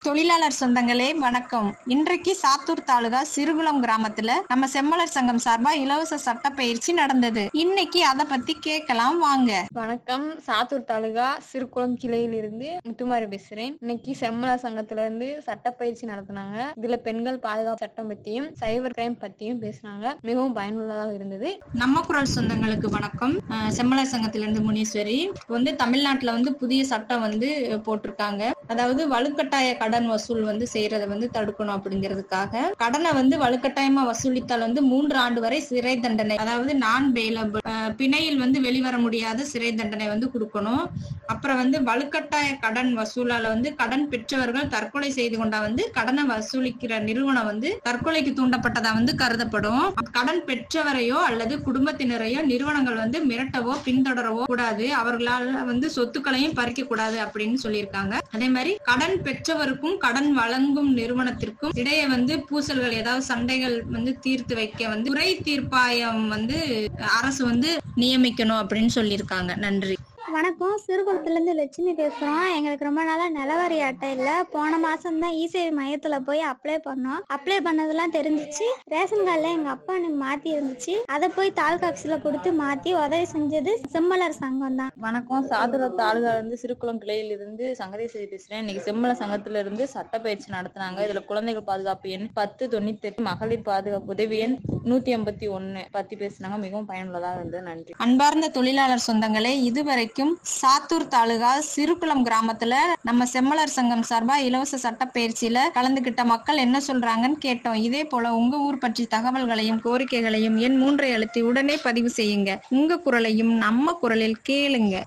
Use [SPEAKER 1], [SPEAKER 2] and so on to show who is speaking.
[SPEAKER 1] தொழிலாளர் சொந்தங்களே வணக்கம் இன்றைக்கு சாத்தூர் தாலுகா சிறுகுளம் கிராமத்துல நம்ம செம்மலர் சங்கம் சார்பா இலவச சட்ட பயிற்சி நடந்தது இன்னைக்கு அத பத்தி கேட்கலாம் வாங்க
[SPEAKER 2] வணக்கம் சாத்தூர் தாலுகா சிறுகுளம் கிளையில இருந்து முத்துமாரி பேசுறேன் இன்னைக்கு செம்மலா சங்கத்துல இருந்து சட்டப்பயிற்சி நடத்தினாங்க இதுல பெண்கள் பாதுகாப்பு சட்டம் பத்தியும் சைபர் கிரைம் பத்தியும் பேசினாங்க மிகவும் பயனுள்ளதாக இருந்தது
[SPEAKER 1] நம்ம குரல் சொந்தங்களுக்கு வணக்கம் அஹ் செம்மலர் சங்கத்திலிருந்து முனீஸ்வரி இப்ப வந்து தமிழ்நாட்டுல வந்து புதிய சட்டம் வந்து போட்டிருக்காங்க அதாவது வலுக்கட்டாய கடன் வசூல் வந்து செய்யறத வந்து தடுக்கணும் அப்படிங்கிறதுக்காக கடனை வந்து வலுக்கட்டாயமா வசூலித்தால் வந்து மூன்று ஆண்டு வரை சிறை தண்டனை அதாவது நான் பெயிலபிள் பிணையில் வந்து வெளிவர முடியாத சிறை தண்டனை வந்து கொடுக்கணும் அப்புறம் வந்து வலுக்கட்டாய கடன் வசூலால வந்து கடன் பெற்றவர்கள் தற்கொலை செய்து கொண்டா வந்து கடனை வசூலிக்கிற நிறுவனம் வந்து தற்கொலைக்கு தூண்டப்பட்டதா வந்து கருதப்படும் கடன் பெற்றவரையோ அல்லது குடும்பத்தினரையோ நிறுவனங்கள் வந்து மிரட்டவோ பின்தொடரவோ கூடாது அவர்களால் வந்து சொத்துக்களையும் பறிக்க கூடாது அப்படின்னு சொல்லியிருக்காங்க அதே மாதிரி கடன் பெற்றவருக்கும் கடன் வழங்கும் நிறுவனத்திற்கும் இடையே வந்து பூசல்கள் ஏதாவது சண்டைகள் வந்து தீர்த்து வைக்க வந்து குறை தீர்ப்பாயம் வந்து அரசு வந்து நியமிக்கணும் அப்படின்னு சொல்லியிருக்காங்க நன்றி
[SPEAKER 3] வணக்கம் சிறுகுளத்துலேருந்து லட்சுமி பேசுகிறோம் எங்களுக்கு ரொம்ப நாளாக நிலவரி அட்டை இல்லை போன மாதம் தான் இசேவை மையத்தில் போய் அப்ளை பண்ணோம் அப்ளை பண்ணதெல்லாம் தெரிஞ்சிச்சு ரேஷன் கார்டில் எங்கள் அப்பா எனக்கு மாற்றி இருந்துச்சு அதை போய் தாலுகா ஆஃபீஸில் கொடுத்து மாற்றி உதவி செஞ்சது செம்மலர் சங்கம் தான்
[SPEAKER 2] வணக்கம் சாத்தூர் தாலுகால இருந்து சிறுகுளம் கிளையில இருந்து சங்கரேஸ்வரி பேசுறேன் இன்னைக்கு செம்மல சங்கத்துல இருந்து சட்டப்பயிற்சி நடத்தினாங்க இதுல குழந்தைகள் பாதுகாப்பு எண் பத்து தொண்ணூத்தி எட்டு மகளிர் பாதுகாப்பு உதவி எண் நூத்தி எண்பத்தி ஒண்ணு பத்தி பேசினாங்க மிகவும் பயனுள்ளதாக இருந்தது நன்றி
[SPEAKER 1] அன்பார்ந்த தொழிலாளர் சொந்தங்களே இதுவரைக்கும் சாத்தூர் தாலுகா சிறுகுளம் கிராமத்துல நம்ம செம்மலர் சங்கம் சார்பா இலவச சட்ட பயிற்சியில கலந்துகிட்ட மக்கள் என்ன சொல்றாங்கன்னு கேட்டோம் இதே போல உங்க ஊர் பற்றி தகவல்களையும் கோரிக்கைகளையும் என் மூன்றை அழுத்தி உடனே பதிவு செய்யுங்க உங்க குரலையும் நம்ம குரலில் கேளுங்க